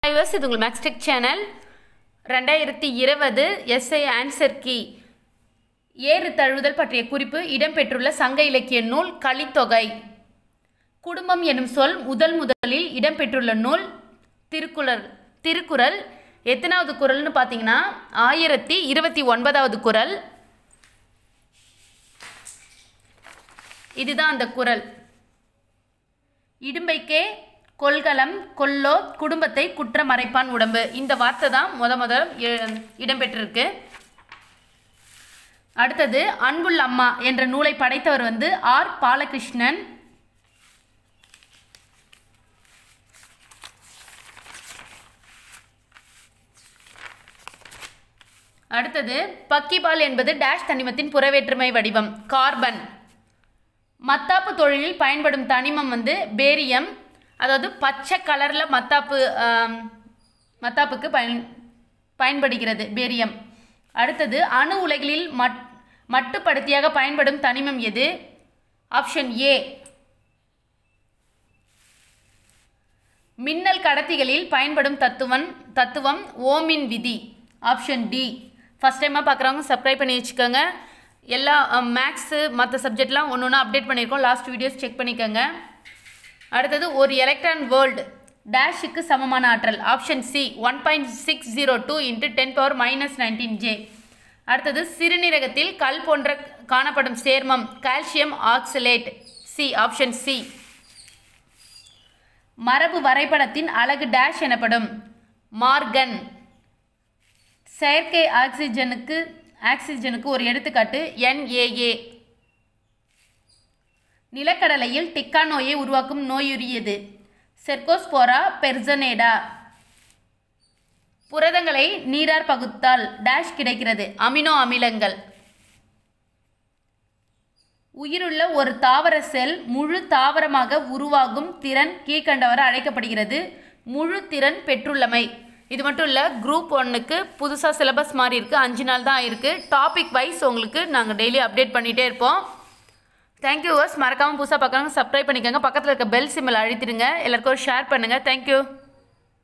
viewers இது உங்கள் Maxtech channel ரெண்டாயிரத்தி இருபது எஸ்ஐ ஆன்சர் கீ ஏறு தழுவுதல் பற்றிய குறிப்பு இடம்பெற்றுள்ள சங்க இலக்கிய நூல் கலித்தொகை குடும்பம் எனும் சொல் முதல் முதலில் இடம்பெற்றுள்ள நூல் திருக்குறள் திருக்குறள் எத்தனாவது குறள்னு பார்த்தீங்கன்னா ஆயிரத்தி இருபத்தி ஒன்பதாவது குறள் இதுதான் அந்த குறள் இடும்பைக்கே கொள்கலம் கொல்லோ குடும்பத்தை குற்றம் மறைப்பான் உடம்பு இந்த வார்த்தை தான் முத முத இ- இடம்பெற்றிருக்கு அடுத்தது அன்புள்ள அம்மா என்ற நூலை படைத்தவர் வந்து ஆர் பாலகிருஷ்ணன் அடுத்தது பக்கிபால் என்பது டேஷ் தனிமத்தின் புறவேற்றுமை வடிவம் கார்பன் மத்தாப்பு தொழிலில் பயன்படும் தனிமம் வந்து பேரியம் அதாவது பச்சை கலரில் மத்தாப்பு ஆம், மத்தாப்புக்கு பயன் பயன்படுகிறது பேரியம் அடுத்தது அணு உலைகளில் மட் மட்டுப்படுத்தியாக பயன்படும் தனிமம் எது ஆப்ஷன் ஏ மின்னல் கடத்திகளில் பயன்படும் தத்துவம் தத்துவம் ஓமின் விதி ஆப்ஷன் டி ஃபஸ்ட் டைமாக பார்க்குறவங்க சப்ஸ்கிரைப் பண்ணி வச்சுக்கோங்க எல்லா மேக்ஸு மற்ற சப்ஜெக்ட்லாம் ஒன்று ஒன்று அப்டேட் பண்ணியிருக்கோம் லாஸ்ட் வீடியோஸ் செக் பண்ணிக்கோங்க அடுத்தது ஒரு எலக்ட்ரான் வேர்ல்டு டேஷுக்கு சமமான ஆற்றல் option C one point six zero two into ten power minus nineteen J அடுத்தது சிறுநீரகத்தில் கல் போன்ற காணப்படும் சேர்மம் calcium oxalate C option C மரபு வரைபடத்தின் அலகு டேஷ் எனப்படும் மார்கன் செயற்கை ஆக்சிஜனுக்கு ஆக்சிஜனுக்கு ஒரு எடுத்துக்காட்டு NAA நிலக்கடலையில் டிக்கா நோயை உருவாக்கும் நோயுரியது செர்கோஸ்போரா பெர்சனேடா புரதங்களை நீரார் பகுத்தால் டேஷ் கிடைக்கிறது அமினோ அமிலங்கள் உயிருள்ள ஒரு தாவர செல் முழு தாவரமாக உருவாகும் திறன் கீழ்கண்டவரை அழைக்கப்படுகிறது முழு திறன் பெற்றுள்ளமை இது மட்டும் இல்லை குரூப் ஒன்னுக்கு புதுசாக சிலபஸ் மாதிரி இருக்குது அஞ்சு நாள் தான் இருக்குது டாபிக் வைஸ் உங்களுக்கு நாங்கள் டெய்லி அப்டேட் பண்ணிகிட்டே இருப்போம் தேங்க்யூ வர்ஸ் மறக்காமல் புதுசாக பார்க்குறவங்க சப்ஸ்கிரைப் பண்ணிக்கோங்க பக்கத்தில் இருக்க பெல் சிம்மில் அழுத்திடுங்க எல்லாருக்கும் ஷேர் பண்ணுங்கள் தேங்க்யூ